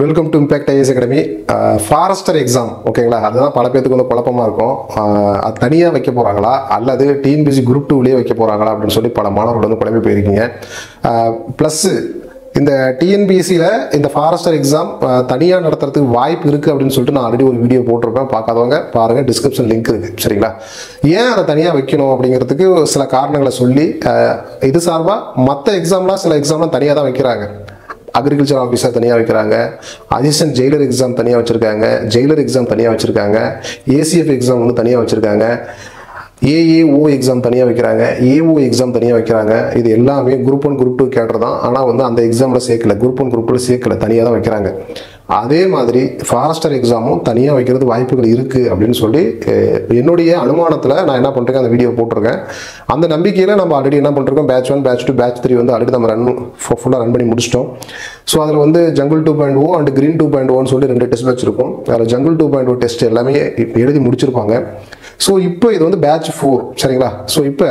welcome to impact IAS academy forester exam ஓகேங்களா அதுதான் பல பேத்துக்கு வந்து குழப்பமா இருக்கும் ஆஹ் அது தனியாக வைக்க போறாங்களா அல்லது டிஎன்பிசி குரூப் டூலேயே வைக்க போறாங்களா அப்படின்னு சொல்லி பல மாணவர்கள் வந்து குழம்பி போயிருக்கீங்க ப்ளஸ் இந்த டிஎன்பிஎஸ்சியில் இந்த ஃபாரஸ்டர் எக்ஸாம் தனியாக நடத்துறதுக்கு வாய்ப்பு இருக்குது அப்படின்னு சொல்லிட்டு நான் ஆல்ரெடி ஒரு வீடியோ போட்டிருப்பேன் பார்க்காதவங்க பாருங்கள் டிஸ்கிரிப்ஷன் லிங்க் இருக்குது சரிங்களா ஏன் அதை தனியாக வைக்கணும் அப்படிங்கிறதுக்கு சில காரணங்களை சொல்லி ஆஹ் இது சார்பாக மற்ற எக்ஸாம்லாம் சில எக்ஸாம்லாம் தனியாக தான் வைக்கிறாங்க அக்ரிகல்ச்சர் ஆஃபீஸர் தனியாக வைக்கிறாங்க அசிஸ்டன்ட் ஜெயிலர் எக்ஸாம் தனியாக வச்சுருக்காங்க ஜெயிலர் எக்ஸாம் தனியாக வச்சுருக்காங்க ஏசிஎஃப் எக்ஸாம் வந்து தனியாக வச்சுருக்காங்க ஏஏஓ எக்ஸாம் தனியாக வைக்கிறாங்க ஏஓ எக்ஸாம் தனியாக வைக்கிறாங்க இது எல்லாமே குரூப் ஒன் குரூப் டூ கேட்டர் தான் ஆனால் வந்து அந்த எக்ஸாமில் சேர்க்கல குரூப் ஒன் குரூப் டூ சேர்க்கல தனியாக தான் வைக்கிறாங்க அதே மாதிரி ஃபாரஸ்டர் எக்ஸாமும் தனியாக வைக்கிறது வாய்ப்புகள் இருக்குது அப்படின்னு சொல்லி அஹ், என்னுடைய அனுமானத்தில் நான் என்ன பண்ணுறேன் அந்த வீடியோ போட்டிருக்கேன் அந்த நம்பிக்கையில் நம்ம ஆல்ரெடி என்ன பண்ணிருக்கோம் batch one batch two batch three வந்து ஆல்ரெடி நம்ம ரன் ஃபுல்லாக ரன் பண்ணி முடிச்சிட்டோம் ஸோ அதில் வந்து jungle two point O and green two point O சொல்லி ரெண்டு டெஸ்ட் வச்சிருக்கோம் அதில் jungle two point O test எல்லாமே எழுதி முடிச்சிருப்பாங்க ஸோ இப்போ இது வந்து பேட்ச் ஃபோர் சரிங்களா ஸோ இப்போ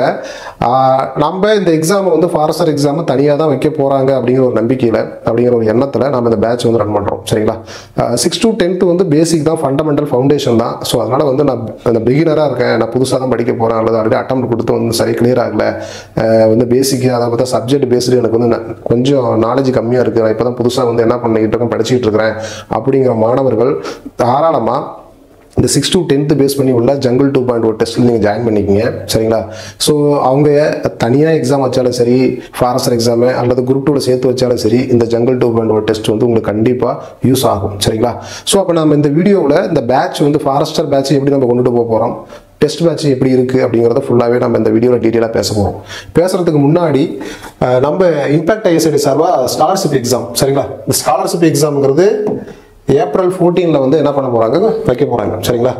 நம்ம இந்த எக்ஸாமை வந்து ஃபாரஸ்டர் எக்ஸாமை தனியாக தான் வைக்க போகிறாங்க அப்படிங்கிற ஒரு நம்பிக்கையில் அப்படிங்கிற ஒரு எண்ணத்தில் நம்ம இந்த பேட்ச் வந்து ரன் பண்ணுறோம் சரிங்களா சிக்ஸ் டு டென்த்து வந்து பேசிக் தான் ஃபண்டமெண்டல் ஃபவுண்டேஷன் தான் ஸோ அதனால் வந்து நான் அந்த பிகினராக இருக்கேன் நான் புதுசாக தான் படிக்க போகிறேன் அல்லது ஆல்ரெடி அட்டம் கொடுத்து வந்து சரி கிளியர் ஆகல அஹ் வந்து பேசிக் அதை பார்த்தா சப்ஜெக்ட் பேஸ்டு எனக்கு வந்து ந- கொஞ்சம் நாலேஜ் கம்மியாக இருக்குது நான் இப்போ தான் புதுசாக வந்து என்ன பண்ணிக்கிட்டு இருக்கேன் படிச்சுக்கிட்டு இருக்கிறேன் அப்படிங்கிற மாணவர்கள் தாராளமாக இந்த சிக்ஸ் டு டென்த்து பேஸ் பண்ணி உள்ள ஜங்கிள் டூ பாயிண்ட் ஒரு டெஸ்ட்டில் நீங்கள் ஜாயின் பண்ணிக்கிங்க சரிங்களா ஸோ அவங்க தனியாக எக்ஸாம் வச்சாலும் சரி ஃபாரஸ்டர் எக்ஸாமு அல்லது குரூப் டூவில் சேர்த்து வச்சாலும் சரி இந்த ஜங்கிள் டூ பாயிண்ட் ஒரு டெஸ்ட் வந்து உங்களுக்கு கண்டிப்பாக யூஸ் ஆகும் சரிங்களா ஸோ அப்போ நம்ம இந்த வீடியோவில் இந்த பேட்ச் வந்து ஃபாரஸ்டர் பேட்ச் எப்படி நம்ம கொண்டுட்டு போக போகிறோம் டெஸ்ட் பேட்ச் எப்படி இருக்குது அப்படிங்கிறத ஃபுல்லாகவே நம்ம இந்த வீடியோவில் டீட்டெயிலாக பேச போகிறோம் பேசுறதுக்கு முன்னாடி அஹ், நம்ம இம்பாக்ட் ஐஎஸ்ஐடி சார்பாக ஸ்காலர்ஷிப் எக்ஸாம் சரிங்களா இந்த ஸ்காலர்ஷிப் எக்ஸாம்ங்கிறது ஏப்ரல் 14ல வந்து என்ன பண்ண போறாங்க வைக்க போறாங்க சரிங்களா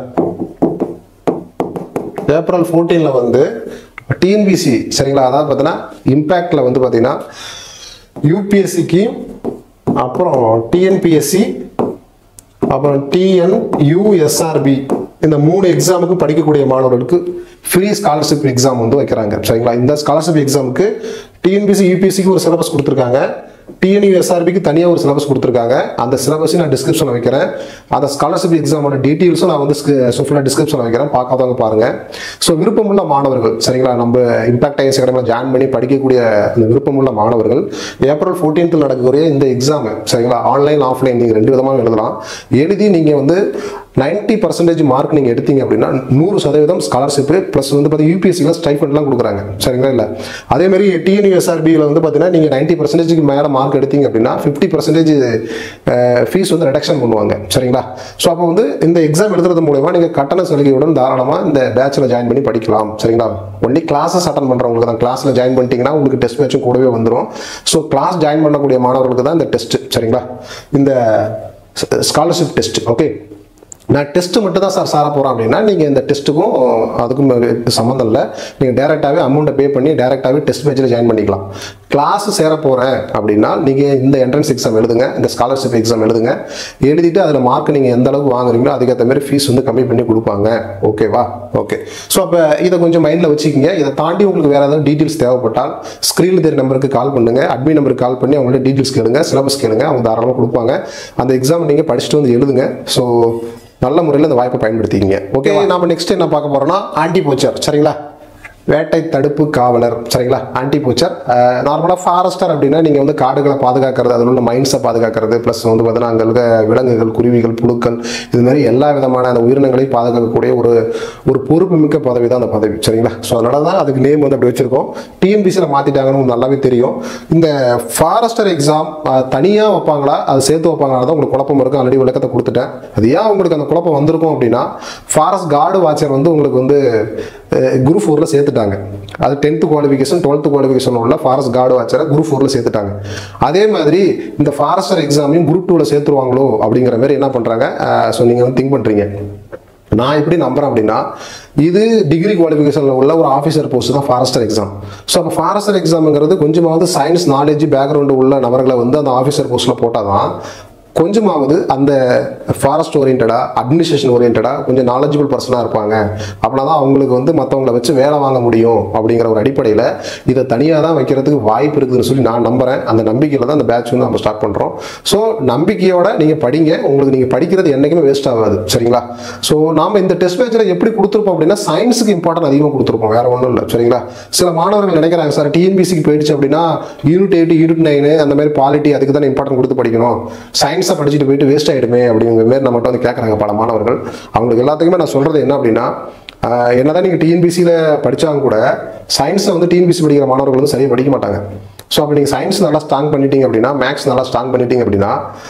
ஏப்ரல் 14ல வந்து டிஎன்பிசி சரிங்களா அதாவது பார்த்தீங்கன்னா இம்பேக்ட்ல வந்து பார்த்தீங்கன்னா யூபிஎஸ்சிக்கு அப்புறம் டிஎன்பிஎஸ்சி அப்புறம் டிஎன் யூஎஸ்ஆர்பி இந்த மூணு எக்ஸாமுக்கு படிக்கக்கூடிய மாணவர்களுக்கு ஃப்ரீ ஸ்காலர்ஷிப் எக்ஸாம் வந்து வைக்கிறாங்க சரிங்களா இந்த ஸ்காலர்ஷிப் எக்ஸாமுக்கு டிஎன்பிசி யூபிஎஸ்சிக்கு ஒரு சிலபஸ் கொடுத்துருக்காங்க டிஎன்யூஎஸ்ஆர்பிக்கு தனியாக ஒரு சிலபஸ் கொடுத்துருக்காங்க அந்த சிலபஸையும் நான் டிஸ்கிரிப்ஷனில் வைக்கிறேன் அந்த ஸ்காலர்ஷிப் எக்ஸாமோட டீட்டெயில்ஸும் நான் வந்து ஃபுல்லாக டிஸ்கிரிப்ஷனில் வைக்கிறேன் பார்க்காதவங்க பாருங்க ஸோ விருப்பமுள்ள மாணவர்கள் சரிங்களா நம்ம இம்பாக்ட் ஐஎஸ் அகாடமியில் ஜாயின் பண்ணி படிக்கக்கூடிய இந்த விருப்பமுள்ள மாணவர்கள் ஏப்ரல் 14th நடக்கக்கூடிய இந்த எக்ஸாம் சரிங்களா ஆன்லைன் ஆஃப்லைன் நீங்கள் ரெண்டு விதமாக எழுதலாம் எழுதி நீங்கள் வந்து 90% பர்சன்டேஜ் மார்க் நீங்கள் எடுத்தீங்க அப்படின்னா நூறு சதவீதம் ஸ்காலர்ஷிப் ப்ளஸ் வந்து பார்த்தீங்கன்னா யூபிஎஸ்சியில் ஸ்டைஃபண்ட்லாம் கொடுக்குறாங்க சரிங்களா இல்லை அதே மாதிரி டிஎன்யூஎஸ்ஆர்பியில் வந்து பார்த்தீங்கன்னா நீங்கள் நைன்ட்டி பர்சன்டேஜ்க்கு மேலே மார்க் எடுத்தீங்க அப்படின்னா ஃபிஃப்டி பர்சன்டேஜ் ஃபீஸ் வந்து ரெடக்ஷன் பண்ணுவாங்க சரிங்களா ஸோ அப்போ வந்து இந்த எக்ஸாம் எழுதுறது மூலயமா நீங்கள் கட்டண சலுகையுடன் தாராளமாக இந்த பேட்சில் ஜாயின் பண்ணி படிக்கலாம் சரிங்களா ஒன்லி கிளாஸஸ் அட்டன் பண்ணுறவங்களுக்கு தான் கிளாஸில் ஜாயின் பண்ணிட்டீங்கன்னா உங்களுக்கு டெஸ்ட் மேட்சும் கூடவே வந்துடும் ஸோ கிளாஸ் ஜாயின் பண்ணக்கூடிய மாணவர்களுக்கு தான் இந்த டெஸ்ட் சரிங்களா இந்த ஸ்காலர்ஷிப் டெஸ்ட் ஓகே நான் டெஸ்ட் மட்டும் தான் சார் சார போகிறேன் அப்படின்னா நீங்கள் இந்த டெஸ்ட்டுக்கும் அதுக்கும் சம்மந்தம் இல்லை நீங்கள் டேரெக்டாகவே அமௌண்ட்டை பே பண்ணி டேரெக்டாகவே டெஸ்ட் பேஜில் ஜாயின் பண்ணிக்கலாம் கிளாஸ் சேர போகிறேன் அப்படின்னா நீங்கள் இந்த என்ட்ரன்ஸ் எக்ஸாம் எழுதுங்க இந்த ஸ்காலர்ஷிப் எக்ஸாம் எழுதுங்க எழுதிட்டு அதில் மார்க் நீங்கள் எந்த அளவுக்கு வாங்குறீங்களோ அதுக்கேற்ற மாதிரி ஃபீஸ் வந்து கம்மி பண்ணி கொடுப்பாங்க ஓகேவா ஓகே ஸோ அப்போ இதை கொஞ்சம் மைண்டில் வச்சுக்கிங்க இதை தாண்டி உங்களுக்கு வேறு ஏதாவது டீட்டெயில்ஸ் தேவைப்பட்டால் ஸ்க்ரீனில் தெரிய நம்பருக்கு கால் பண்ணுங்கள் அட்மின் நம்பருக்கு கால் பண்ணி அவங்கள்ட்ட டீட்டெயில்ஸ் கேளுங்க சிலபஸ் கேளுங்க அவங்க தாராளமாக கொடுப்பாங்க அந்த எக்ஸாம் நீங்கள் படிச்சுட்டு வந்து எழுதுங்க ஸோ நல்ல முறையில் இந்த வாய்ப்பை பயன்படுத்திக்கிங்க ஓகே நாம நெக்ஸ்ட் என்ன பார்க்க போறோம்னா ஆன்டி போச்சர் சரிங்களா வேட்டை தடுப்பு காவலர் சரிங்களா ஆன்டி போச்சர் நார்மலாக ஃபாரஸ்டர் அப்படின்னா நீங்கள் வந்து காடுகளை பாதுகாக்கிறது அதில் உள்ள மைண்ட்ஸை பாதுகாக்கிறது ப்ளஸ் வந்து பார்த்தீங்கன்னா அங்கே இருக்க விலங்குகள் குருவிகள் புழுக்கள் இது மாதிரி எல்லா விதமான அந்த உயிரினங்களையும் பாதுகாக்கக்கூடிய ஒரு ஒரு பொறுப்புமிக்க பதவி தான் அந்த பதவி சரிங்களா ஸோ அதனால தான் அதுக்கு நேம் வந்து அப்படி வச்சிருக்கோம் டிஎன்பிசியில் மாற்றிட்டாங்கன்னு உங்களுக்கு நல்லாவே தெரியும் இந்த ஃபாரஸ்டர் எக்ஸாம் தனியாக வைப்பாங்களா அது சேர்த்து வைப்பாங்களா தான் உங்களுக்கு குழப்பம் இருக்கும் ஆல்ரெடி விளக்கத்தை கொடுத்துட்டேன் அது ஏன் உங்களுக்கு அந்த குழப்பம் வந்திருக்கும் அப்படின்னா ஃபாரஸ்ட் கார்டு வாட்சர் வந்து உங்களுக்கு வந்து குரூப் ஃபோரில் சேர்த்துட்டாங்க அது டென்த்து குவாலிஃபிகேஷன் டுவெல்த்து குவாலிஃபிகேஷன் உள்ள ஃபாரஸ்ட் கார்டு வாட்சரை குரூப் ஃபோரில் சேர்த்துட்டாங்க அதே மாதிரி இந்த ஃபாரஸ்டர் எக்ஸாமையும் குரூப் டூவில் சேர்த்துருவாங்களோ அப்படிங்கிற மாதிரி என்ன பண்ணுறாங்க ஸோ நீங்கள் வந்து திங்க் பண்ணுறீங்க நான் எப்படி நம்புறேன் அப்படின்னா இது டிகிரி குவாலிஃபிகேஷனில் உள்ள ஒரு ஆஃபீஸர் போஸ்ட் தான் ஃபாரஸ்டர் எக்ஸாம் ஸோ அப்போ ஃபாரஸ்டர் எக்ஸாம்ங்கிறது கொஞ்சமாவது சயின்ஸ் நாலேஜ் பேக்ரவுண்டு உள்ள நபர்களை வந்து அந்த ஆஃபீஸர் போஸ்ட்டில் போட்டால் தான் கொஞ்சமாவது அந்த ஃபாரஸ்ட் ஓரியன்டா அட்மினிஸ்ட்ரேஷன் ஓரியன்டா கொஞ்சம் நாலேஜபிள் பர்சனாக இருப்பாங்க அப்படின்னா தான் அவங்களுக்கு வந்து மற்றவங்கள வச்சு வேலை வாங்க முடியும் அப்படிங்கிற ஒரு அடிப்படையில் இதை தனியாக தான் வைக்கிறதுக்கு வாய்ப்பு இருக்குதுன்னு சொல்லி நான் நம்புறேன் அந்த நம்பிக்கையில் தான் அந்த பேட்ச் வந்து நம்ம ஸ்டார்ட் பண்ணுறோம் ஸோ நம்பிக்கையோட நீங்கள் படிங்க உங்களுக்கு நீங்கள் படிக்கிறது என்றைக்குமே வேஸ்ட் ஆகாது சரிங்களா ஸோ நாம இந்த டெஸ்ட் பேட்சில் எப்படி கொடுத்துருப்போம் அப்படின்னா சயின்ஸுக்கு இம்பார்ட்டன் அதிகமாக கொடுத்துருப்போம் வேற ஒன்றும் இல்லை சரிங்களா சில மாணவர்கள் நினைக்கிறாங்க சார் டிஎன்பிசிக்கு போயிடுச்சு அப்படின்னா யூனிட் எயிட் யூனிட் நைனு அந்த மாதிரி பாலிட்டி அதுக்கு தான் இம்பார்ட்டன் கொடுத்து படிக்கணும் சயின்ஸை படிச்சுட்டு போயிட்டு வேஸ்ட் ஆகிடுமே அப்படிங்கிற மாதிரி நம்மகிட்ட வந்து கேட்குறாங்க பல மாணவர்கள் அவங்களுக்கு எல்லாத்துக்குமே நான் சொல்கிறது என்ன அப்படின்னா ஆஹ் என்னதான் நீங்கள் டிஎன்பிசியில் படித்தாங்க கூட சயின்ஸை வந்து டிஎன்பிசி படிக்கிற மாணவர்கள் வந்து சரியாக படிக்க மாட்டாங்க ஸோ அப்போ நீங்கள் சயின்ஸ் நல்லா ஸ்ட்ராங் பண்ணிட்டீங்க அப்படின்னா மேக்ஸ் நல்லா ஸ்ட்ராங் பண்ணிட்டீங்க அப்படின்னா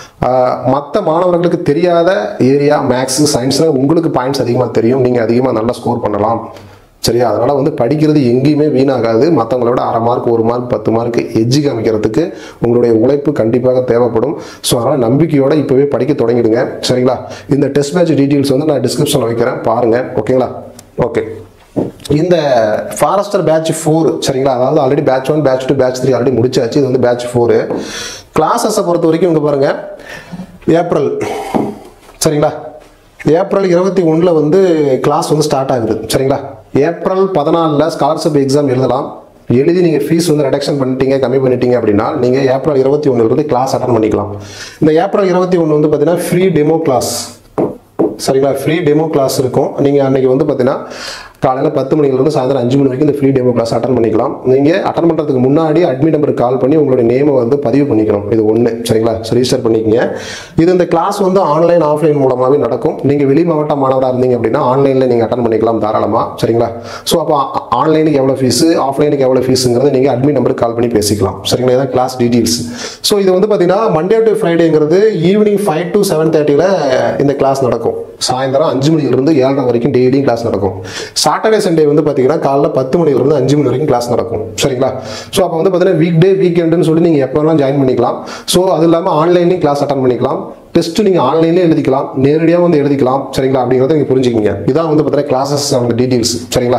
மற்ற மாணவர்களுக்கு தெரியாத ஏரியா மேக்ஸ் சயின்ஸில் உங்களுக்கு பாயிண்ட்ஸ் அதிகமாக தெரியும் நீங்கள் அதிகமாக நல்லா ஸ்கோர் பண்ணலாம் சரியா அதனால் வந்து படிக்கிறது எங்கேயுமே வீணாகாது மற்றவங்களோட அரை மார்க் ஒரு மார்க் பத்து மார்க் எஜ்ஜி காமிக்கிறதுக்கு உங்களுடைய உழைப்பு கண்டிப்பாக தேவைப்படும் ஸோ அதனால் நம்பிக்கையோட இப்போவே படிக்க தொடங்கிடுங்க சரிங்களா இந்த டெஸ்ட் பேட்ச் டீட்டெயில்ஸ் வந்து நான் டிஸ்கிரிப்ஷனில் வைக்கிறேன் பாருங்கள் ஓகேங்களா ஓகே இந்த ஃபாரஸ்டர் பேட்ச் ஃபோர் சரிங்களா அதாவது already batch one batch two batch three already முடிச்சாச்சு இது வந்து பேட்ச் ஃபோரு கிளாஸஸை பொறுத்த வரைக்கும் இங்கே பாருங்க ஏப்ரல் சரிங்களா ஏப்ரல் இருபத்தி ஒன்றில் வந்து கிளாஸ் வந்து ஸ்டார்ட் ஆகுது சரிங்களா ஏப்ரல் பதினாலில் ஸ்காலர்ஷிப் எக்ஸாம் எழுதலாம் எழுதி நீங்கள் ஃபீஸ் வந்து ரெடக்ஷன் பண்ணிட்டீங்க கம்மி பண்ணிட்டீங்க அப்படின்னா நீங்கள் ஏப்ரல் இருபத்தி ஒன்றுலேருந்து கிளாஸ் அட்டன் பண்ணிக்கலாம் இந்த ஏப்ரல் இருபத்தி ஒன்று வந்து பார்த்தீங்கன்னா ஃப்ரீ டெமோ கிளாஸ் சரிங்களா ஃப்ரீ டெமோ கிளாஸ் இருக்கும் நீங்கள் அன்னைக்கு வந்து பார்த்தீங்கன்னா காலையில் பத்து மணிலேருந்து சாயந்தரம் அஞ்சு மணி வரைக்கும் இந்த ஃப்ரீ டெமோ கிளாஸ் அட்டன் பண்ணிக்கலாம் நீங்கள் அட்டன் பண்ணுறதுக்கு முன்னாடி அட்மிட் நம்பருக்கு கால் பண்ணி உங்களுடைய நேமை வந்து பதிவு பண்ணிக்கணும் இது ஒன்று சரிங்களா ரிஜிஸ்டர் பண்ணிக்கங்க இது இந்த கிளாஸ் வந்து ஆன்லைன் ஆஃப்லைன் மூலமாகவே நடக்கும் நீங்கள் வெளி மாவட்ட மாணவராக இருந்தீங்க அப்படின்னா ஆன்லைனில் நீங்கள் அட்டன் பண்ணிக்கலாம் தாராளமாக சரிங்களா ஸோ அப்போ ஆன்லைனுக்கு எவ்வளோ ஃபீஸு ஆஃப்லைனுக்கு எவ்வளோ ஃபீஸுங்கிறத நீங்கள் அட்மிட் நம்பருக்கு கால் பண்ணி பேசிக்கலாம் சரிங்களா இதான் கிளாஸ் டீட்டெயில்ஸ் ஸோ இது வந்து பார்த்தீங்கன்னா மண்டே டு ஃப்ரைடேங்கிறது ஈவினிங் ஃபைவ் டு செவன் தேர்ட்டியில் இந்த கிளாஸ் நடக்கும் சாயந்தரம் அஞ்சு மணிலிருந்து ஏழரை வரைக்கும் டெய்லியும் கிளாஸ் நடக்கும் சாட்டர்டே சண்டே வந்து பார்த்தீங்கன்னா காலைல பத்து மணிலிருந்து அஞ்சு மணி வரைக்கும் கிளாஸ் நடக்கும் சரிங்களா ஸோ அப்போ வந்து பார்த்தீங்கன்னா வீக் டே வீக்கெண்டுன்னு சொல்லி நீங்கள் எப்போ வேணாலும் ஜாயின் பண்ணிக்கலாம் ஸோ அது இல்லாமல் ஆன்லைன்லையும் கிளாஸ் அட்டன் பண்ணிக்கலாம் டெஸ்ட் நீங்கள் ஆன்லைன்லேயே எழுதிக்கலாம் நேரடியாக வந்து எழுதிக்கலாம் சரிங்களா அப்படிங்கிறத நீங்கள் புரிஞ்சுக்கிங்க இதான் வந்து பார்த்தீங்கன்னா கிளாஸஸ் அவங்க டீட்டெயில்ஸ் சரிங்களா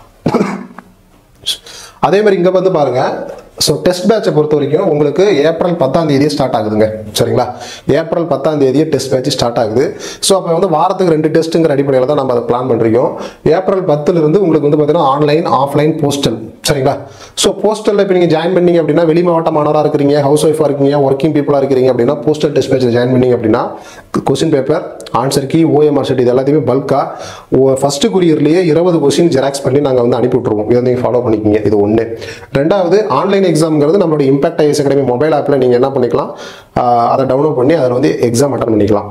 அதே மாதிரி இங்கே வந்து பாருங்க ஸோ டெஸ்ட் பேட்சை பொறுத்த வரைக்கும் உங்களுக்கு ஏப்ரல் பத்தாம் தேதியே ஸ்டார்ட் ஆகுதுங்க சரிங்களா ஏப்ரல் பத்தாம் தேதியே டெஸ்ட் பேட்ச் ஸ்டார்ட் ஆகுது ஸோ அப்போ வந்து வாரத்துக்கு ரெண்டு டெஸ்ட்டுங்கிற அடிப்படையில் தான் நம்ம அதை பிளான் பண்ணுறோம் ஏப்ரல் பத்துலேருந்து உங்களுக்கு வந்து பார்த்தீங்கன்னா ஆன்லைன் ஆஃப்லைன் போஸ்டல் சரிங்களா ஸோ போஸ்டலில் இப்போ நீங்கள் ஜாயின் பண்ணீங்க அப்படின்னா வெளி மாவட்ட மாணவராக இருக்கிறீங்க ஹவுஸ் ஒய்ஃபாக இருக்கீங்க ஒர்க்கிங் பீப்புளாக இருக்கிறீங்க அப்படின்னா போஸ்டல் டெஸ்ட் பேட்சில் ஜாயின் பண்ணீங்க அப்படின்னா question paper answer key OMR sheet இது எல்லாத்தையுமே பல்காக ஃபஸ்ட்டு குரியர்லேயே இருபது கொஸ்டின் ஜெராக்ஸ் பண்ணி நாங்கள் வந்து அனுப்பி விட்ருவோம் இதை நீங்கள் ஃபாலோ பண்ணிக்கிங்க இது ஒன்று ரெண்டாவது ஆன்லைன் எக்ஸாம்ங்கிறது நம்மளோட இம்பாக்ட் ஐஎஸ் அகாடமி மொபைல் ஆப்பில் நீங்கள் என்ன பண்ணிக்கலாம் ஆஹ் அதை டவுன்லோட் பண்ணி அதில் வந்து எக்ஸாம் அட்டன் பண்ணிக்கலாம்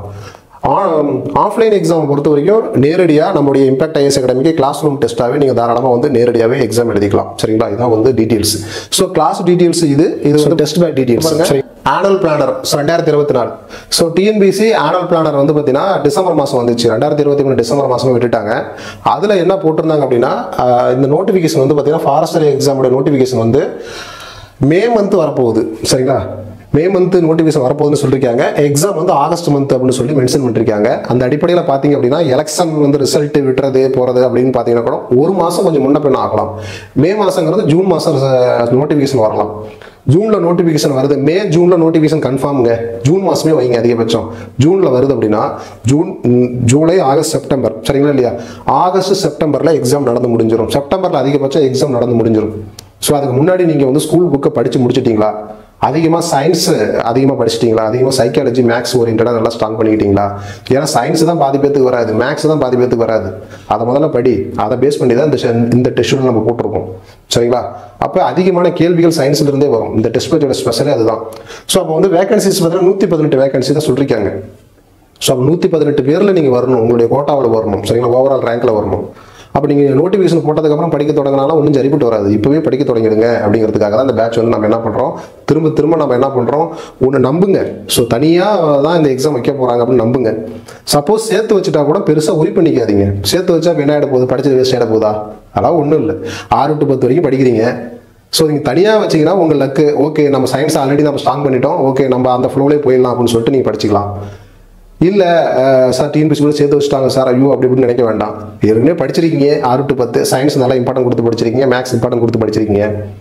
ஆஃப்லைன் எக்ஸாம் பொறுத்த வரைக்கும் நேரடியாக நம்மளுடைய இம்பாக்ட் ஐஎஸ் அகாடமிக்கு கிளாஸ் ரூம் டெஸ்ட்டாகவே நீங்கள் தாராளமாக வந்து நேரடியாகவே எக்ஸாம் எழுதிக்கலாம் சரிங்களா இதான் வந்து டீட்டெயில்ஸ் ஸோ கிளாஸ் டீட்டெயில்ஸ் இது இது வந்து டெஸ்ட் பேக் டீட்டெயில்ஸ் சரி ஆனுவல் பிளானர் ரெண்டாயிரத்தி இருபத்தி நாலு ஸோ டிஎன்பிசி ஆனுவல் பிளானர் வந்து பார்த்தீங்கன்னா டிசம்பர் மாதம் வந்துச்சு ரெண்டாயிரத்தி இருபத்தி மூணு டிசம்பர் மாதம் விட்டுட்டாங்க அதில் என்ன போட்டிருந்தாங்க அப்படின்னா ஆஹ் இந்த நோட்டிஃபிகேஷன் வந்து பார்த்தீங்கன்னா ஃபாரஸ்டர் எக்ஸாமோட நோட்டிஃபிகேஷன் வந்து மே மந்த் வரப்போகுது சரிங்களா மே மந்த் நோட்டிஃபிகேஷன் வரப்போகுதுன்னு சொல்லியிருக்காங்க எக்ஸாம் வந்து ஆகஸ்ட் மந்த் அப்படின்னு சொல்லி மென்ஷன் பண்ணிருக்காங்க அந்த அடிப்படையில் பார்த்தீங்க அப்படின்னா எலெக்ஷன் வந்து ரிசல்ட் விட்டுறது போகிறது அப்படின்னு பார்த்தீங்கன்னா கூட ஒரு மாதம் கொஞ்சம் முன்ன பின்ன ஆகலாம் மே மாதங்கிறது ஜூன் மாதம் நோட்டிஃபிகேஷன் வரலாம் ஜூன்ல நோட்டிஃபிகேஷன் வருது மே ஜூன்ல நோட்டிஃபிகேஷன் கன்ஃபார்முங்க ஜூன் மாசமே வைங்க அதிகபட்சம் ஜூன்ல வருது அப்படின்னா ஜூன் ம், ஜூலை ஆகஸ்ட் செப்டம்பர் சரிங்களா இல்லையா ஆகஸ்ட் செப்டம்பர்ல எக்ஸாம் நடந்து முடிஞ்சிடும் செப்டம்பர்ல அதிகபட்சம் எக்ஸாம் நடந்து முடிஞ்சிடும் ஸோ அதுக்கு முன்னாடி நீங்க வந்து ஸ்கூல் புக்கை படிச்சு முடிச்சிட்டீங்களா அதிகமாக சயின்ஸ் அதிகமாக படிச்சிட்டிங்களா அதிகமாக சைக்காலஜி மேக்ஸ் ஓரியன்டாக நல்லா ஸ்ட்ராங் பண்ணிக்கிட்டீங்களா ஏன்னா சயின்ஸ் தான் பாதி பேத்துக்கு வராது மேக்ஸ் தான் பாதி பேத்துக்கு வராது அதை முதல்ல படி அதை பேஸ் பண்ணி தான் இந்த ஷெ- இந்த டெஸ்ட் நம்ம போட்டிருக்கோம் சரிங்களா அப்போ அதிகமான கேள்விகள் சயின்ஸ்ல இருந்தே வரும் இந்த டெஸ்ட் பேஜோட ஸ்பெஷலே அதுதான் ஸோ அப்போ வந்து வேகன்சிஸ் பார்த்தீங்கன்னா நூற்றி பதினெட்டு வேகன்சி தான் சொல்லியிருக்காங்க ஸோ அப்போ நூற்றி பதினெட்டு பேரில் நீங்கள் வரணும் உங்களுடைய கோட்டாவில் வரணும் சரிங்களா ஓவரால் ரேங்க்ல வரணும் அப்போ நீங்கள் நோட்டிஃபிகேஷன் போட்டதுக்கப்புறம் படிக்க தொடங்கினாலும் ஒன்றும் சரிப்பட்டு வராது இப்போவே படிக்க தொடங்கிடுங்க அப்படிங்கிறதுக்காக தான் இந்த பேட்ச் வந்து நம்ம என்ன பண்ணுறோம் திரும்ப திரும்ப நம்ம என்ன பண்ணுறோம் ஒன்று நம்புங்க ஸோ தனியாக தான் இந்த எக்ஸாம் வைக்க போகிறாங்க அப்படின்னு நம்புங்க சப்போஸ் சேர்த்து வச்சுட்டா கூட பெருசாக உரி பண்ணிக்காதீங்க சேர்த்து வச்சா அப்ப என்ன ஆகிட போகுது படிச்சது வேஸ்ட் ஆகிட போகுதா அதெல்லாம் ஒன்றும் இல்லை ஆறு டு பத்து வரைக்கும் படிக்கிறீங்க ஸோ நீங்கள் தனியாக வச்சீங்கன்னா உங்கள் லக்கு ஓகே நம்ம சயின்ஸ் ஆல்ரெடி நம்ம ஸ்ட்ராங் பண்ணிட்டோம் ஓகே நம்ம அந்த ஃப்ளோலே போயிடலாம் அப்படின்னு சொல்லிட்டு நீங்கள் படிச்சுக்கலாம் இல்லை சார் டிஎன்பிசி கூட சேர்த்து வச்சுட்டாங்க சார் ஐயோ அப்படி இப்படின்னு நினைக்க வேண்டாம் ஏற்கனவே படிச்சிருக்கீங்க ஆறு டு பத்து சயின்ஸ் நல்லா இம்பார்ட்டன் கொடுத்து படிச்சிருக்கீங்க மேக்ஸ் இம்பார்ட்டன் கொடுத்து படிச்சிருக்கீங்க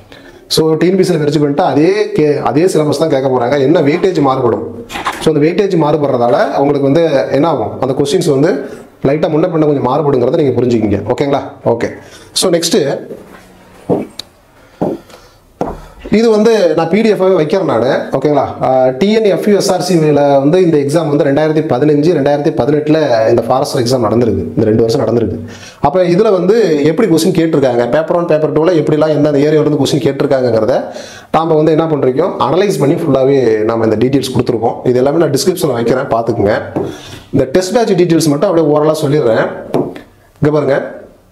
ஸோ டிஎன்பிசியில் வெரிச்சு பண்ணிட்டு அதே கே அதே சிலபஸ் தான் கேட்க போகிறாங்க என்ன வெயிட்டேஜ் மாறுபடும் ஸோ அந்த வெயிட்டேஜ் மாறுபடுறதால உங்களுக்கு வந்து என்ன ஆகும் அந்த கொஸ்டின்ஸ் வந்து லைட்டாக முன்ன பின்ன கொஞ்சம் மாறுபடுங்கிறத நீங்கள் புரிஞ்சுக்கிங்க ஓகேங்களா ஓகே ஸோ நெக்ஸ்ட்டு இது வந்து நான் பிடிஎஃபாகவே வைக்கிறேன் நான் ஓகேங்களா டிஎன்எஃப்யூஎஸ்ஆர்சியில் வந்து இந்த எக்ஸாம் வந்து ரெண்டாயிரத்தி பதினஞ்சு ரெண்டாயிரத்தி பதினெட்டில் இந்த ஃபாரஸ்டர் எக்ஸாம் நடந்திருக்கு இந்த ரெண்டு வருஷம் நடந்திருக்கு அப்போ இதில் வந்து எப்படி கொஸ்டின் கேட்டிருக்காங்க பேப்பர் ஒன் பேப்பர் டூவில் எப்படிலாம் எந்தெந்த ஏரியாவிலேருந்து கொஸ்டின் கேட்டிருக்காங்கிறத நாம் வந்து என்ன பண்ணுறோம் அனலைஸ் பண்ணி ஃபுல்லாகவே நம்ம இந்த டீட்டெயில்ஸ் கொடுத்துருக்கோம் இது எல்லாமே நான் டிஸ்கிரிப்ஷனில் வைக்கிறேன் பார்த்துக்குங்க இந்த டெஸ்ட் பேட்ச் டீட்டெயில்ஸ் மட்டும் அப்படியே ஓரலாக சொல்லிடுறேன் இங்கே பாருங்கள்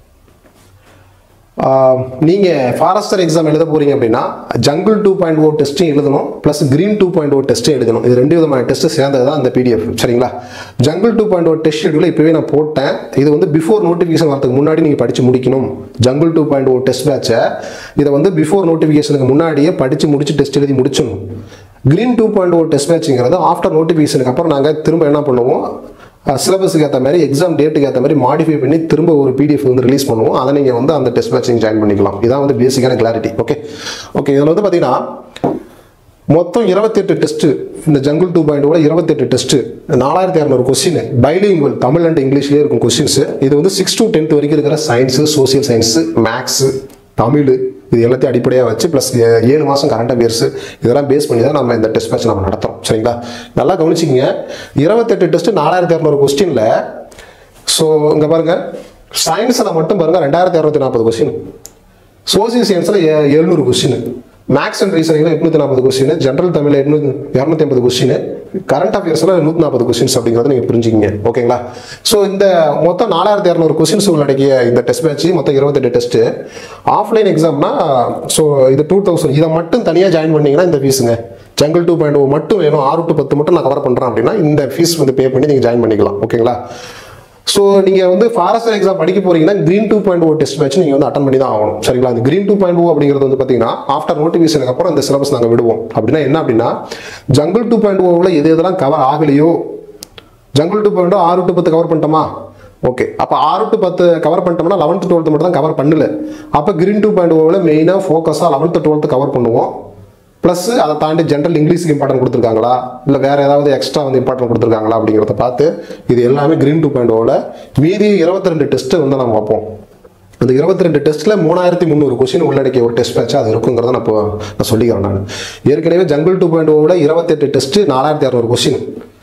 நீங்கள் ஃபாரஸ்டர் எக்ஸாம் எழுத போறீங்க அப்படின்னா ஜங்கிள் டூ பாயிண்ட் ஓ டெஸ்ட்டும் எழுதணும் plus green two point O டெஸ்ட்டும் எழுதணும் இது ரெண்டு விதமான டெஸ்ட்டு சேர்ந்தது தான் அந்த பிடிஎஃப் சரிங்களா jungle two point O test schedule இப்போவே நான் போட்டேன் இது வந்து பிஃபோர் நோட்டிஃபிகேஷன் வரதுக்கு முன்னாடி நீங்கள் படித்து முடிக்கணும் jungle two point O test பேட்சை இதை வந்து பிஃபோர் நோட்டிஃபிகேஷனுக்கு முன்னாடியே படித்து முடிச்சு டெஸ்ட் எழுதி முடிச்சிடணும் green two point O test பேட்சுங்கிறது ஆஃப்டர் நோட்டிஃபிகேஷனுக்கு அப்புறம் நாங்கள் திரும்ப என்ன பண்ணுவோம் சிலபஸுக்கு ஏற்ற மாதிரி எக்ஸாம் டேட்டுக்கு ஏற்ற மாதிரி மாடிஃபை பண்ணி திரும்ப ஒரு பிடிஎஃப் வந்து ரிலீஸ் பண்ணுவோம் அதை நீங்கள் வந்து அந்த டெஸ்ட் பேட்ச் நீங்கள் ஜாயின் பண்ணிக்கலாம் இதான் வந்து பேசிக்கான கிளாரிட்டி ஓகே ஓகே இதில் வந்து பார்த்தீங்கன்னா மொத்தம் இருபத்தெட்டு டெஸ்ட் இந்த ஜங்கிள் டூ பாயிண்ட் கூட இருபத்தெட்டு டெஸ்ட் நாலாயிரத்தி இரநூறு கொஸ்டின் பைலிங்குவல் தமிழ் அண்ட் இங்கிலீஷ்லேயே இருக்கும் கொஸ்டின்ஸ் இது வந்து சிக்ஸ் டு டென்த் வரைக்கும் இருக்கிற science social science maths Tamil இது எல்லாத்தையும் அடிப்படையாக வச்சு ப்ளஸ் ஏழு மாதம் கரண்ட் அஃபேர்ஸ் இதெல்லாம் பேஸ் பண்ணி தான் நம்ம இந்த டெஸ்ட் பேட்ச் நம்ம நடத்துறோம் சரிங்களா நல்லா கவனிச்சிங்க இருபத்தெட்டு டெஸ்ட் நாலாயிரத்தி இரநூறு கொஸ்டினில் ஸோ இங்கே பாருங்க சயின்ஸில் மட்டும் பாருங்க ரெண்டாயிரத்தி இரநூத்தி நாற்பது கொஸ்டின் சோசியல் சயின்ஸில் எழுநூறு கொஸ்டின் மேக்ஸ் அண்ட் ரீசனிங்கில் எட்நூத்தி நாற்பது கொஸ்டின் ஜென்ரல் தமிழ் எட்நூத்தி இரநூத்தி ஐம்பது கொஸ்டின் கரண்ட் அஃபேர்ஸில் நூற்றி நாற்பது கொஸ்டின்ஸ் அப்படிங்கிறத நீங்கள் புரிஞ்சுக்கிங்க ஓகேங்களா ஸோ இந்த மொத்தம் நாலாயிரத்தி இரநூறு கொஸ்டின்ஸ் உள்ளடக்கிய இந்த டெஸ்ட் பேட்ச் மொத்தம் இருபத்தெட்டு டெஸ்ட்டு ஆஃப்லைன் எக்ஸாம்னா ஸோ இது டூ தௌசண்ட் இதை மட்டும் தனியாக ஜாயின் பண்ணீங்கன்னா இந்த ஃபீஸுங்க ஜங்கிள் டூ பாயிண்ட் மட்டும் வேணும் ஆறு டு பத்து மட்டும் நான் கவர் பண்ணுறேன் அப்படின்னா இந்த ஃபீஸ் வந்து பே பண்ணி நீங்கள் ஜாயின் பண்ணிக்கலாம் ஓகேங்களா ஸோ நீங்கள் வந்து ஃபாரஸ்டர் எக்ஸாம் படிக்க போறீங்கன்னா green two point O test வச்சு நீங்கள் வந்து அட்டன் பண்ணி தான் ஆகணும் சரிங்களா அந்த கிரீன் டூ பாயிண்ட் ஓ அப்படிங்கிறது வந்து பார்த்தீங்கன்னா ஆஃப்டர் நோட்டிஃபிகேஷனுக்கு அப்புறம் இந்த சிலபஸ் நாங்கள் விடுவோம் அப்படின்னா என்ன அப்படின்னா ஜங்கிள் டூ பாயிண்ட் ஓவில் எது எதெல்லாம் கவர் ஆகலையோ ஜங்கிள் டூ பாயிண்ட் ஆறு டு பத்து கவர் பண்ணிட்டோமா ஓகே அப்போ ஆறு டு பத்து கவர் பண்ணிட்டோம்னா லெவன்த்து டுவெல்த்து மட்டும் தான் கவர் பண்ணல அப்போ கிரீன் டூ பாயிண்ட் ஓவில் மெயினாக ஃபோக்கஸாக லெவன்த்து டுவெல்த்து கவர் பண்ணுவோம் ப்ளஸ் அதை தாண்டி ஜென்ரல் இங்கிலீஷுக்கு இம்பார்ட்டன்ட் கொடுத்துருக்காங்களா இல்லை வேறு ஏதாவது எக்ஸ்ட்ரா வந்து இம்பார்ட்டன்ட் கொடுத்துருக்காங்களா அப்படிங்கிறத பார்த்து இது எல்லாமே கிரீன் டூ பாயிண்ட் ஓவில் மீதி இருபத்தி ரெண்டு டெஸ்ட்டு வந்து நம்ம பார்ப்போம் அந்த இருபத்தி ரெண்டு டெஸ்ட்டில் மூணாயிரத்தி முந்நூறு கொஸ்டின் உள்ளடக்கிய ஒரு டெஸ்ட் பேட்ச் அது இருக்குங்கிறத நான் இப்போ நான் சொல்லிக்கிறேன் நான் ஏற்கனவே ஜங்கிள் டூ பாயிண்ட் ஓவில் இருபத்தெட்டு டெஸ்ட்டு நாலாயிரத்தி அறநூறு கொஸ்டின்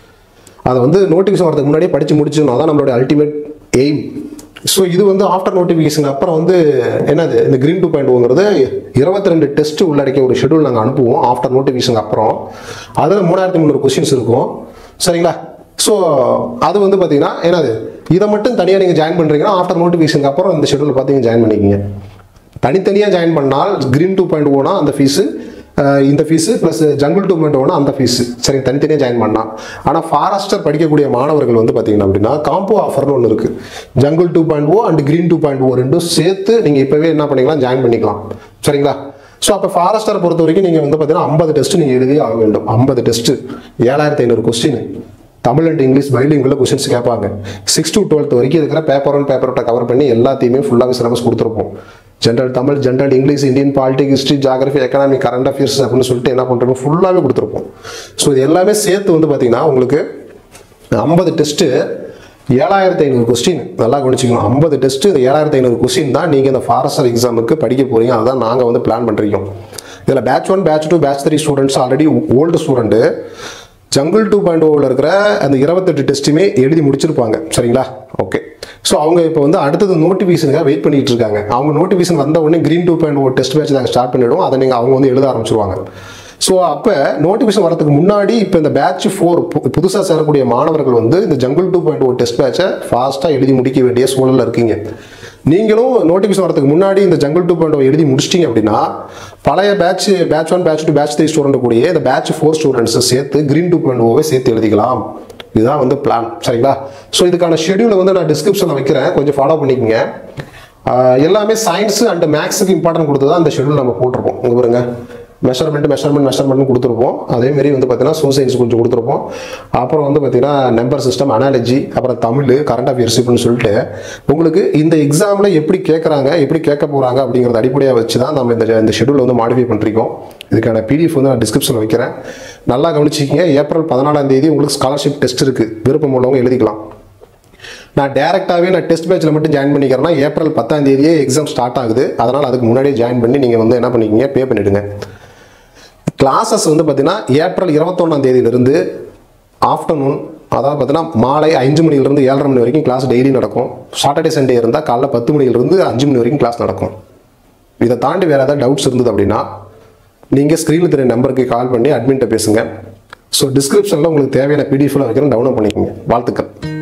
அதை வந்து நோட்டிஃபிகேஷன் வரதுக்கு முன்னாடியே படித்து முடிச்சிடணும் அதான் நம்மளுடைய அல்டிமேட் எய்ம் ஸோ இது வந்து ஆஃப்டர் நோட்டிஃபிகேஷன் அப்புறம் வந்து என்னது இந்த கிரீன் டூ பாயிண்ட் ஓங்கிறது இருபத்தி ரெண்டு டெஸ்ட் உள்ளடக்கிய ஒரு ஷெடியூல் நாங்கள் அனுப்புவோம் ஆஃப்டர் நோட்டிஃபிகேஷன் அப்புறம் அதில் மூணாயிரத்தி முந்நூறு கொஸ்டின்ஸ் இருக்கும் சரிங்களா ஸோ அது வந்து பார்த்தீங்கன்னா என்னது இதை மட்டும் தனியாக நீங்கள் ஜாயின் பண்ணுறீங்கன்னா ஆஃப்டர் நோட்டிஃபிகேஷனுக்கு அப்புறம் இந்த ஷெடியூல் பார்த்து ஜாயின் பண்ணிக்கிங்க தனித்தனியாக ஜாயின் பண்ணால் கிரீன் டூ பாயிண்ட் ஓனா அந்த ஃபீஸு இந்த fees plus jungle two point ஓனா அந்த ஃபீஸு சரி தனித்தனியாக ஜாயின் பண்ணலாம் ஆனால் ஃபாரஸ்டர் படிக்கக்கூடிய மாணவர்கள் வந்து பார்த்தீங்கன்னா அப்படின்னா காம்போ ஆஃபர்னு ஒன்று இருக்குது jungle two point O and green two point O ரெண்டும் சேர்த்து நீங்கள் இப்போவே என்ன பண்ணிக்கலாம் ஜாயின் பண்ணிக்கலாம் சரிங்களா ஸோ அப்போ ஃபாரஸ்டரை பொறுத்த வரைக்கும் நீங்கள் வந்து பார்த்தீங்கன்னா ஐம்பது டெஸ்ட் நீங்கள் எழுதி ஆக வேண்டும் ஐம்பது டெஸ்ட் ஏழாயிரத்தி ஐநூறு கொஸ்டின் தமிழ் அண்ட் இங்கிலீஷ் பைலிங்குள்ள கொஸ்டின்ஸ் கேட்பாங்க சிக்ஸ் டு டுவெல்த் வரைக்கும் இருக்கிற பேப்பர் ஒன் பேப்பர் கவர் பண்ணி எல்லாத்தையுமே ஃபுல்லாகவே சிலபஸ் கொடுத்துருப்போம் general Tamil general English Indian politic history geography economic current affairs அப்படின்னு சொல்லிட்டு என்ன பண்ணுறோம் ஃபுல்லாகவே கொடுத்துருப்போம் ஸோ இது எல்லாமே சேர்த்து வந்து பார்த்தீங்கன்னா உங்களுக்கு ஐம்பது டெஸ்ட்டு ஏழாயிரத்தி ஐநூறு கொஸ்டின் நல்லா கவனிச்சிக்கணும் ஐம்பது டெஸ்ட்டு இந்த ஏழாயிரத்தி ஐநூறு கொஸ்டின் தான் நீங்கள் இந்த ஃபாரஸ்டர் எக்ஸாமுக்கு படிக்க போகிறீங்க அதுதான் நாங்கள் வந்து பிளான் பண்ணுறோம் இதில் batch one batch two batch three students already old student jungle two point ஓவில் இருக்கிற அந்த இருபத்தெட்டு டெஸ்ட்டுமே எழுதி முடிச்சிருப்பாங்க சரிங்களா ஓகே ஸோ அவங்க இப்போ வந்து அடுத்தது நோட்டிஃபிகேஷனுக்காக வெயிட் பண்ணிட்டு இருக்காங்க அவங்க நோட்டிஃபிகேஷன் வந்த உடனே green two point O test batch நாங்கள் ஸ்டார்ட் பண்ணிவிடுவோம் அதை நீங்கள் அவங்க வந்து எழுத ஆரம்பிச்சிருவாங்க ஸோ அப்போ நோட்டிஃபிகேஷன் வரதுக்கு முன்னாடி இப்போ இந்த பேட்ச் ஃபோர் புதுசாக சேரக்கூடிய மாணவர்கள் வந்து இந்த jungle two point O test பேட்சை ஃபாஸ்ட்டாக எழுதி முடிக்க வேண்டிய சூழலில் இருக்கீங்க நீங்களும் நோட்டிஃபிகேஷன் வரதுக்கு முன்னாடி இந்த ஜங்கிள் டூ பாயிண்ட் எழுதி முடிச்சிட்டிங்க அப்படின்னா பழைய batch batch one batch two batch three student கூடிய இந்த பேட்ச் ஃபோர் ஸ்டூடெண்ட்ஸை சேர்த்து கிரீன் டூ பாயிண்ட் ஓவை சேர்த்து எழுதிக்கலாம் இதுதான் வந்து பிளான் சரிங்களா ஸோ இதுக்கான ஷெடியூலை வந்து நான் டிஸ்கிரிப்ஷனில் வைக்கிறேன் கொஞ்சம் ஃபாலோ பண்ணிக்கோங்க ஆஹ் எல்லாமே சயின்ஸ் அண்ட் மேக்ஸுக்கு இம்பார்ட்டன்ட் கொடுத்து தான் அந்த ஷெடியூல் நம்ம போட்டிருப்போம் இங்க பாருங்க மெஷர்மெண்ட் மெஷர்மெண்ட் மெஷர்மெண்ட் கொடுத்துருப்போம் அதே மாதிரி வந்து பார்த்தீங்கன்னா சோசியல் சயின்ஸ் கொஞ்சம் கொடுத்துருப்போம் அப்புறம் வந்து பார்த்தீங்கன்னா நம்பர் சிஸ்டம் அனாலஜி அப்புறம் தமிழ் கரண்ட் அஃபேர்ஸ் இப்படின்னு சொல்லிட்டு உங்களுக்கு இந்த எக்ஸாமில் எப்படி கேட்குறாங்க எப்படி கேட்க போகிறாங்க அப்படிங்கிறத அடிப்படையாக வச்சு தான் நம்ம இந்த இந்த ஷெடியூல் வந்து மாடிஃபை பண்ணிருக்கோம் இதுக்கான பிடிஎஃப் வந்து நான் டிஸ்கிரிப்ஷனில் வைக்கிறேன் நல்லா கவனிச்சிக்கிங்க ஏப்ரல் பதினாலாம் தேதி உங்களுக்கு ஸ்காலர்ஷிப் டெஸ்ட் இருக்குது விருப்பம் உள்ளவங்க எழுதிக்கலாம் நான் டேரெக்டாகவே நான் டெஸ்ட் பேட்சில் மட்டும் ஜாயின் பண்ணிக்கிறேன்னா ஏப்ரல் பத்தாம் தேதியே எக்ஸாம் ஸ்டார்ட் ஆகுது அதனால் அதுக்கு முன்னாடியே ஜாயின் பண்ணி நீங்கள் வந்து என்ன பண்ணிக்கிங்க பே பண்ணிவிடுங்க கிளாஸஸ் வந்து பார்த்தீங்கன்னா ஏப்ரல் இருபத்தொன்னாம் தேதியிலிருந்து ஆஃப்டர்நூன் அதாவது பார்த்தீங்கன்னா மாலை அஞ்சு மணிலிருந்து ஏழரை மணி வரைக்கும் கிளாஸ் டெய்லி நடக்கும் சாட்டர்டே சண்டே இருந்தால் காலைல பத்து மணிலிருந்து அஞ்சு மணி வரைக்கும் கிளாஸ் நடக்கும் இதை தாண்டி வேறு ஏதாவது டவுட்ஸ் இருந்தது அப்படின்னா நீங்கள் ஸ்க்ரீனில் தெரிய நம்பருக்கு கால் பண்ணி அட்மின்ட்ட பேசுங்க ஸோ டிஸ்கிரிப்ஷனில் உங்களுக்கு தேவையான பிடிஎஃப்லாம் வைக்கிறேன் டவுன்லோட் பண்ணிக்கோங்க வாழ்த்துக்கள்